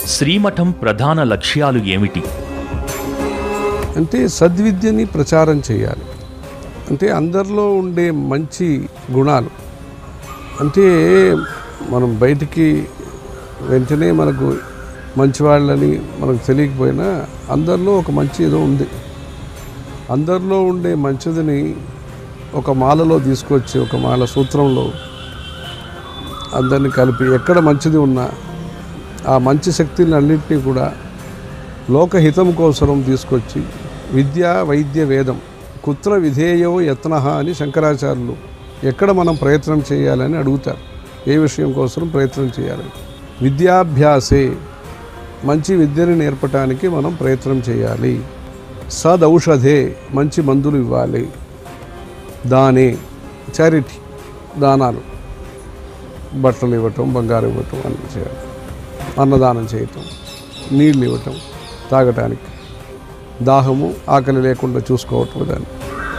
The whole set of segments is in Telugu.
శ్రీమఠం ప్రధాన లక్ష్యాలు ఏమిటి అంటే సద్విద్యని ప్రచారం చేయాలి అంటే అందరిలో ఉండే మంచి గుణాలు అంటే మనం బయటికి వెంటనే మనకు మంచివాళ్ళని మనకు తెలియకపోయినా అందరిలో ఒక మంచి ఏదో ఉంది అందరిలో ఉండే మంచిదని ఒక మాలలో తీసుకొచ్చి ఒక మాల సూత్రంలో అందరిని కలిపి ఎక్కడ మంచిది ఉన్నా ఆ మంచి శక్తిని అన్నింటినీ కూడా లోకహితం కోసం తీసుకొచ్చి విద్య వైద్య వేదం కుత్ర విధేయో యత్న అని శంకరాచార్యులు ఎక్కడ మనం ప్రయత్నం చేయాలని అడుగుతారు ఏ విషయం కోసం ప్రయత్నం చేయాలని విద్యాభ్యాసే మంచి విద్యను నేర్పటానికి మనం ప్రయత్నం చేయాలి సదౌషధే మంచి మందులు ఇవ్వాలి దానే చారిటీ దానాలు బట్టలు ఇవ్వటం బంగారం ఇవ్వటం అన్నీ చేయాలి అన్నదానం చేయటం నీళ్ళు ఇవ్వటం తాగటానికి దాహము ఆకలి లేకుండా చూసుకోవటం దాన్ని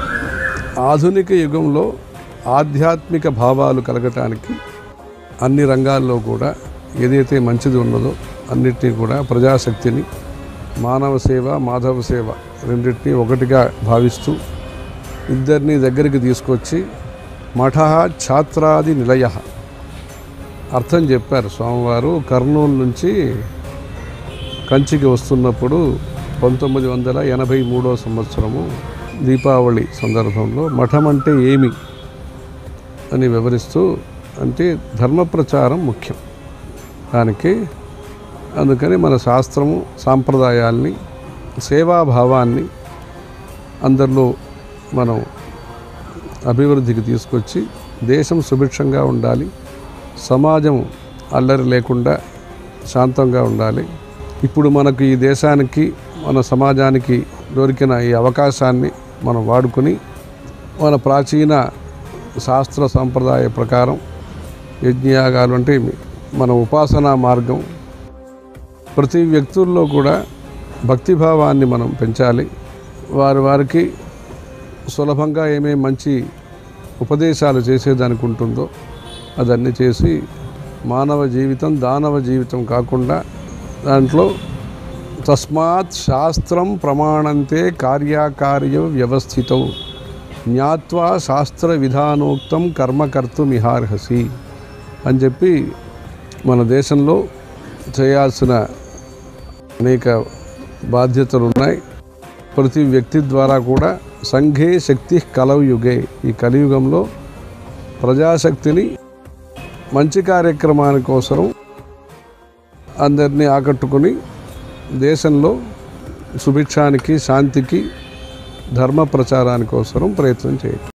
ఆధునిక యుగంలో ఆధ్యాత్మిక భావాలు కలగటానికి అన్ని రంగాల్లో కూడా ఏదైతే మంచిది ఉన్నదో అన్నిటినీ కూడా ప్రజాశక్తిని మానవ సేవ మాధవ సేవ రెండింటినీ ఒకటిగా భావిస్తూ ఇద్దరిని దగ్గరికి తీసుకొచ్చి మఠ ఛాత్రాది నిలయ అర్థం చెప్పారు స్వామివారు కర్నూలు నుంచి కంచికి వస్తున్నప్పుడు పంతొమ్మిది వందల ఎనభై మూడో సంవత్సరము దీపావళి సందర్భంలో మఠం అంటే ఏమి అని వివరిస్తూ అంటే ధర్మ ప్రచారం ముఖ్యం దానికి అందుకని మన శాస్త్రము సాంప్రదాయాల్ని సేవాభావాన్ని అందరిలో మనం అభివృద్ధికి తీసుకొచ్చి దేశం సుభిక్షంగా ఉండాలి సమాజం అల్లరి లేకుండా శాంతంగా ఉండాలి ఇప్పుడు మనకు ఈ దేశానికి మన సమాజానికి దొరికిన ఈ అవకాశాన్ని మనం వాడుకొని మన ప్రాచీన శాస్త్ర సంప్రదాయ ప్రకారం యజ్ఞయాగాలు అంటే మన ఉపాసనా మార్గం ప్రతి వ్యక్తుల్లో కూడా భక్తిభావాన్ని మనం పెంచాలి వారి వారికి సులభంగా ఏమేమి మంచి ఉపదేశాలు చేసేదానికి ఉంటుందో అదన్నీ చేసి మానవ జీవితం దానవ జీవితం కాకుండా దాంట్లో తస్మాత్ శాస్త్రం ప్రమాణంతే కార్యాకార్య వ్యవస్థితం జ్ఞాత్వా శాస్త్ర విధానోక్తం కర్మకర్తుమిహార్హసి అని చెప్పి మన దేశంలో చేయాల్సిన అనేక బాధ్యతలు ఉన్నాయి ప్రతి వ్యక్తి ద్వారా కూడా సంఘే శక్తి కలవయుగే ఈ కలియుగంలో ప్రజాశక్తిని మంచి కార్యక్రమాల కోసం అందరినీ ఆకట్టుకుని దేశంలో సుభిక్షానికి శాంతికి ధర్మ ప్రచారానికి కోసం ప్రయత్నం చేయాలి